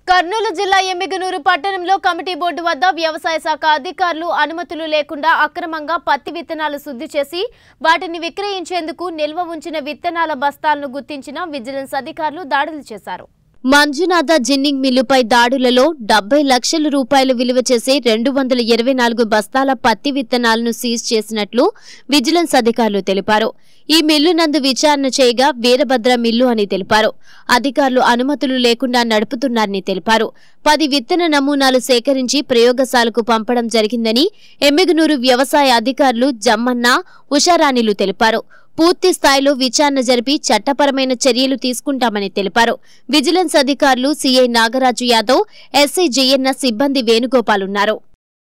కర్నూలు జిల్లా ఎమ్మిగనూరు పట్టణంలో committee board వద్ద వ్యవసాయ శాఖ అధికారులు అనుమతులు లేకుండా అక్రమంగా పత్తి విత్తనాలు శుద్ధి చేసి వాటిని విక్రయించేందుకు నిల్వ ఉంచిన విత్తనాల బస్తాలను గుర్తించిన విజిలెన్స్ అధికారులు దాడులు చేశారు మంజునాథ జిన్నింగ్ మిల్లుపై దాడులలో డెబ్బై లక్షల రూపాయలు విలువ చేసే రెండు వందల ఇరవై నాలుగు బస్తాల పత్తి విత్తనాలను సీజ్ చేసినట్లు విజిలెన్స్ అధికారులు తెలిపారు ఈ మిల్లు నందు విచారణ చేయగా వీరభద్ర మిల్లు అని తెలిపారు అధికారులు అనుమతులు లేకుండా నడుపుతున్నారని తెలిపారు పది విత్తన నమూనాలు సేకరించి ప్రయోగశాలకు పంపడం జరిగిందని ఎమ్మిగనూరు వ్యవసాయ అధికారులు జమ్మన్న ఉషారాణిలు తెలిపారు పూర్తి స్థాయిలో విచారణ జరిపి చట్టపరమైన చర్యలు తీసుకుంటామని తెలిపారు విజిలెన్స్ అధికారులు సీఐ నాగరాజు యాదవ్ ఎస్ఐ జయన్న సిబ్బంది వేణుగోపాల్ ఉన్నారు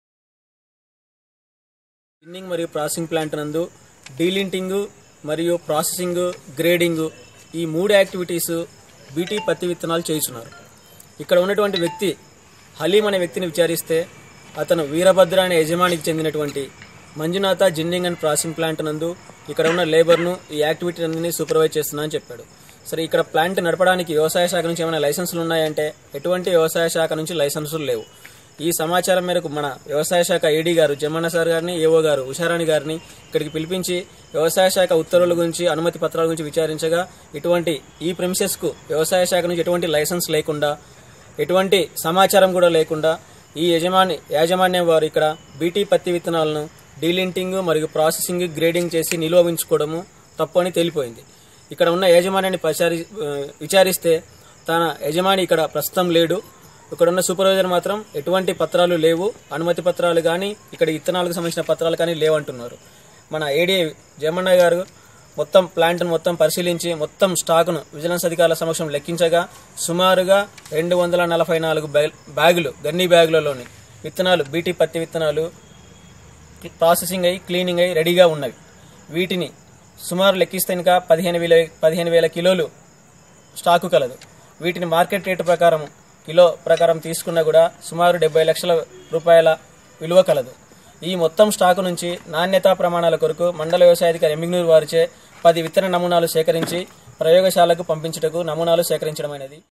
స్పిన్నింగ్ మరియు ప్రాసెసింగ్ ప్లాంట్ నందు డీలింటింగ్ మరియు ప్రాసెసింగ్ గ్రేడింగ్ ఈ మూడు యాక్టివిటీస్ బీటీ పత్తి విత్తనాలు చేస్తున్నారు ఇక్కడ ఉన్నటువంటి వ్యక్తి హలీం అనే వ్యక్తిని విచారిస్తే అతను వీరభద్ర అనే యజమానికి చెందినటువంటి Manjunatha ginning and processing plant నందు ఇక్కడ ఉన్న లేబర్ను ఈ యాక్టివిటీ అన్ని సూపర్వైజ్ చేస్తున్నా అని చెప్పాడు సరే ఇక్కడ ప్లాంట్ నడపడానికి వ్యవసాయ శాఖ నుంచి ఏమైనా లైసెన్సులు ఉన్నాయంటే ఎటువంటి వ్యవసాయ శాఖ నుంచి లైసెన్సులు లేవు ఈ సమాచారం మేరకు మన వ్యవసాయ శాఖ ఏడీ గారు జమ్మన్న సార్ గారిని ఏవో గారు ఉషారాణి గారిని ఇక్కడికి పిలిపించి వ్యవసాయ శాఖ ఉత్తర్వుల గురించి అనుమతి పత్రాల గురించి విచారించగా ఇటువంటి ఈ ప్రిమిసెస్ కు వ్యవసాయ శాఖ నుంచి ఎటువంటి లైసెన్స్ లేకుండా ఎటువంటి సమాచారం కూడా లేకుండా ఈ యజమాని యాజమాన్యం వారు ఇక్కడ బీటీ పత్తి విత్తనాలను డీలింటింగ్ మరియు ప్రాసెసింగ్ గ్రేడింగ్ చేసి నిల్వ ఉంచుకోవడము తప్పు అని తేలిపోయింది ఇక్కడ ఉన్న యాజమాన్యాన్ని పచారి ఆ, విచారిస్తే తన యజమాని ఇక్కడ ప్రస్తుతం లేడు ఇక్కడ ఉన్న సూపర్వైజర్ మాత్రం ఎటువంటి పత్రాలు లేవు అనుమతి పత్రాలు కానీ ఇక్కడ ఇత్తనాలకు సంబంధించిన పత్రాలు కానీ లేవంటున్నారు మన ఏడీ జయమన్న గారు మొత్తం ప్లాంట్ను మొత్తం పరిశీలించి మొత్తం స్టాకును విజిలెన్స్ అధికారుల సమక్షం లెక్కించగా సుమారుగా రెండు వందల నలభై నాలుగు బ్యాగ్- బ్యాగులు గన్ని బ్యాగులలోని విత్తనాలు బీటీ పత్తి విత్తనాలు ప్రాసెసింగ్ అయ్యి క్లీనింగ్ అయ్యి రెడీగా ఉన్నవి వీటిని సుమారు లెక్కిస్తే ఇంకా పదిహేను వేల పదిహేను వేల కిలోలు స్టాకు కలదు వీటిని మార్కెట్ రేటు ప్రకారం కిలో ప్రకారం తీసుకున్నా కూడా సుమారు డెబ్బై లక్షల రూపాయల విలువ కలదు ఈ మొత్తం స్టాకు నుంచి నాణ్యతా ప్రమాణాల కొరకు మండల వ్యవసాయాధికారి ఎమ్మిగ్నూరు వారిచే పది విత్తన నమూనాలు సేకరించి ప్రయోగశాలకు పంపించుటకు నమూనాలు సేకరించడమైనది